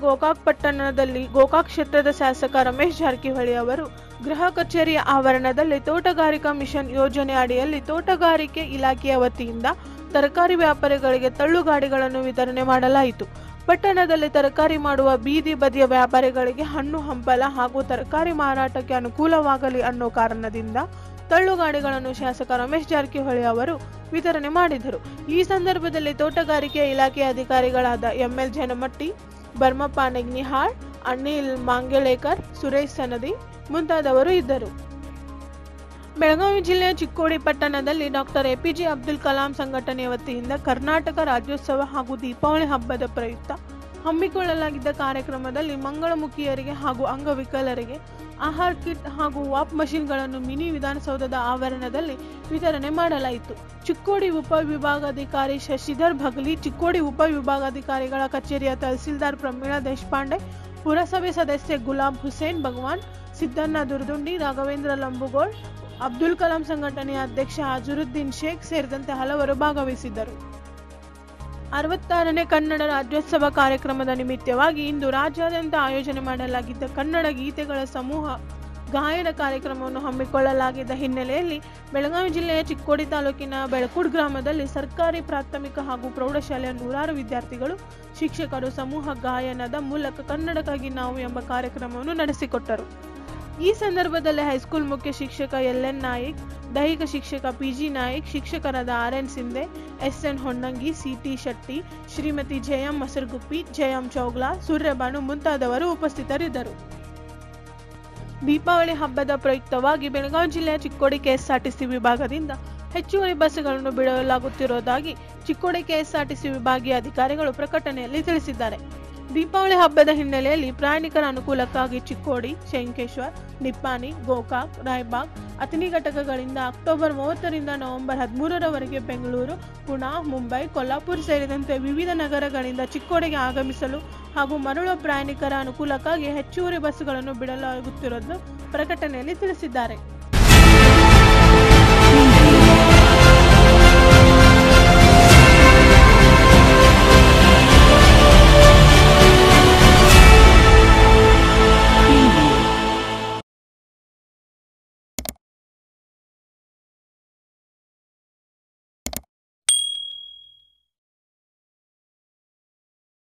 ಗೋಕಾಕ್ ಪಟ್ಟಣದಲ್ಲಿ ಗೋಕಾಕ್ ಕ್ಷೇತ್ರದ ಶಾಸಕ ರಮೇಶ್ ಜಾರಕಿಹೊಳಿ ಅವರು ಗೃಹ ಕಚೇರಿಯ ಆವರಣದಲ್ಲಿ ತೋಟಗಾರಿಕಾ ಮಿಷನ್ ಯೋಜನೆ ಅಡಿಯಲ್ಲಿ ತೋಟಗಾರಿಕೆ ಇಲಾಖೆಯ ವತಿಯಿಂದ ತರಕಾರಿ ವ್ಯಾಪಾರಿಗಳಿಗೆ ತಳ್ಳುಗಾಡಿಗಳನ್ನು ವಿತರಣೆ ಮಾಡಲಾಯಿತು ಪಟ್ಟಣದಲ್ಲಿ ತರಕಾರಿ ಮಾಡುವ ಬೀದಿ ಬದಿಯ ವ್ಯಾಪಾರಿಗಳಿಗೆ ಹಣ್ಣು ಹಂಪಲ ಹಾಗೂ ತರಕಾರಿ ಮಾರಾಟಕ್ಕೆ ಅನುಕೂಲವಾಗಲಿ ಅನ್ನೋ ಕಾರಣದಿಂದ ತಳ್ಳುಗಾಡಿಗಳನ್ನು ಶಾಸಕ ರಮೇಶ್ ಜಾರಕಿಹೊಳಿ ಅವರು ವಿತರಣೆ ಮಾಡಿದರು ಈ ಸಂದರ್ಭದಲ್ಲಿ ತೋಟಗಾರಿಕೆ ಇಲಾಖೆಯ ಅಧಿಕಾರಿಗಳಾದ ಎಂಎಲ್ ಜನಮಟ್ಟಿ ಬರ್ಮಪ್ಪ ನೆಗ್ನಿಹಾಳ್ ಅನಿಲ್ ಮಾಂಗೆಳೇಕರ್ ಸುರೇಶ್ ಸನದಿ ಮುಂತಾದವರು ಇದ್ದರು ಬೆಳಗಾವಿ ಜಿಲ್ಲೆಯ ಚಿಕ್ಕೋಡಿ ಪಟ್ಟಣದಲ್ಲಿ ಡಾಕ್ಟರ್ ಎಪಿಜೆ ಅಬ್ದುಲ್ ಕಲಾಂ ಸಂಘಟನೆಯ ವತಿಯಿಂದ ಕರ್ನಾಟಕ ರಾಜ್ಯೋತ್ಸವ ಹಾಗೂ ದೀಪಾವಳಿ ಹಬ್ಬದ ಪ್ರಯುಕ್ತ ಹಮ್ಮಿಕೊಳ್ಳಲಾಗಿದ್ದ ಕಾರ್ಯಕ್ರಮದಲ್ಲಿ ಮಂಗಳಮುಖಿಯರಿಗೆ ಹಾಗೂ ಅಂಗವಿಕಲರಿಗೆ ಆಹಾರ್ ಕಿಟ್ ಹಾಗೂ ವಾಪ್ ಮಷಿನ್ಗಳನ್ನು ಮಿನಿ ವಿಧಾನಸೌಧದ ಆವರಣದಲ್ಲಿ ವಿತರಣೆ ಮಾಡಲಾಯಿತು ಚಿಕ್ಕೋಡಿ ಉಪವಿಭಾಗಾಧಿಕಾರಿ ಶಶಿಧರ್ ಭಗಲಿ ಚಿಕ್ಕೋಡಿ ಉಪವಿಭಾಗಾಧಿಕಾರಿಗಳ ಕಚೇರಿಯ ತಹಸೀಲ್ದಾರ್ ಪ್ರಮೀಳಾ ದೇಶಪಾಂಡೆ ಪುರಸಭೆ ಸದಸ್ಯ ಗುಲಾಬ್ ಹುಸೇನ್ ಭಗವಾನ್ ಸಿದ್ದಣ್ಣ ದುರ್ದುಂಡಿ ರಾಘವೇಂದ್ರ ಲಂಬುಗೋಳ್ ಅಬ್ದುಲ್ ಕಲಾಂ ಸಂಘಟನೆಯ ಅಧ್ಯಕ್ಷ ಅಜರುದ್ದೀನ್ ಶೇಖ್ ಸೇರಿದಂತೆ ಹಲವರು ಭಾಗವಹಿಸಿದ್ದರು ಅರವತ್ತಾರನೇ ಕನ್ನಡ ರಾಜ್ಯೋತ್ಸವ ಕಾರ್ಯಕ್ರಮದ ನಿಮಿತ್ತವಾಗಿ ಇಂದು ರಾಜ್ಯಾದ್ಯಂತ ಆಯೋಜನೆ ಮಾಡಲಾಗಿದ್ದ ಕನ್ನಡ ಗೀತೆಗಳ ಸಮೂಹ ಗಾಯನ ಕಾರ್ಯಕ್ರಮವನ್ನು ಹಮ್ಮಿಕೊಳ್ಳಲಾಗಿದ್ದ ಹಿನ್ನೆಲೆಯಲ್ಲಿ ಬೆಳಗಾವಿ ಜಿಲ್ಲೆಯ ಚಿಕ್ಕೋಡಿ ತಾಲೂಕಿನ ಬೆಳಕೂಡ್ ಗ್ರಾಮದಲ್ಲಿ ಸರ್ಕಾರಿ ಪ್ರಾಥಮಿಕ ಹಾಗೂ ಪ್ರೌಢಶಾಲೆಯ ನೂರಾರು ವಿದ್ಯಾರ್ಥಿಗಳು ಶಿಕ್ಷಕರು ಸಮೂಹ ಗಾಯನದ ಮೂಲಕ ಕನ್ನಡಕ್ಕಾಗಿ ನಾವು ಎಂಬ ಕಾರ್ಯಕ್ರಮವನ್ನು ನಡೆಸಿಕೊಟ್ಟರು ಈ ಸಂದರ್ಭದಲ್ಲಿ ಹೈಸ್ಕೂಲ್ ಮುಖ್ಯ ಶಿಕ್ಷಕ ಎಲ್ ಎನ್ ನಾಯಿಕ್ ದೈಹಿಕ ಶಿಕ್ಷಕ ಪಿಜಿ ನಾಯಿಕ್ ಶಿಕ್ಷಕರಾದ R N Sindhe S N Honnangi CT Shetty Shrimati Jayam Masargupi Jayam Chougla Suryabanu ಮುಂತಾದವರು ಉಪಸ್ಥಿತರಿದ್ದರು ದೀಪಾವಳಿ ಹಬ್ಬದ ಪ್ರಯುಕ್ತವಾಗಿ ಬೆಳಗಾವಿ ಜಿಲ್ಲೆಯ ಚಿಕ್ಕೋಡಿ ಕೆಎಸ್ಆರ್ಟಿಸಿ ವಿಭಾಗದಿಂದ ಹೆಚ್ಚುವರಿ ಬಸ್ಗಳನ್ನು ಬಿಡಲಾಗುತ್ತಿರುವುದಾಗಿ ಚಿಕ್ಕೋಡಿ ಕೆಎಸ್ಆರ್ಟಿಸಿ ವಿಭಾಗೀಯ ಅಧಿಕಾರಿಗಳು ಪ್ರಕಟಣೆಯಲ್ಲಿ ತಿಳಿಸಿದ್ದಾರೆ ದೀಪಾವಳಿ ಹಬ್ಬದ ಹಿನ್ನೆಲೆಯಲ್ಲಿ ಪ್ರಯಾಣಿಕರ ಅನುಕೂಲಕ್ಕಾಗಿ ಚಿಕ್ಕೋಡಿ ಶಂಕೇಶ್ವರ್ ನಿಪ್ಪಾನಿ ಗೋಕಾಕ್ ರಾಯಬಾಗ್ ಅತಿನಿ ಘಟಕಗಳಿಂದ ಅಕ್ಟೋಬರ್ ಮೂವತ್ತರಿಂದ ನವೆಂಬರ್ ಹದಿಮೂರರವರೆಗೆ ಬೆಂಗಳೂರು ಪುಣಾ ಮುಂಬೈ ಕೊಲ್ಲಾಪುರ ಸೇರಿದಂತೆ ವಿವಿಧ ನಗರಗಳಿಂದ ಚಿಕ್ಕೋಡಿಗೆ ಆಗಮಿಸಲು ಹಾಗೂ ಮರಳುವ ಪ್ರಯಾಣಿಕರ ಅನುಕೂಲಕ್ಕಾಗಿ ಹೆಚ್ಚುವರಿ ಬಸ್ಸುಗಳನ್ನು ಬಿಡಲಾಗುತ್ತಿರುವುದು ಪ್ರಕಟಣೆಯಲ್ಲಿ ತಿಳಿಸಿದ್ದಾರೆ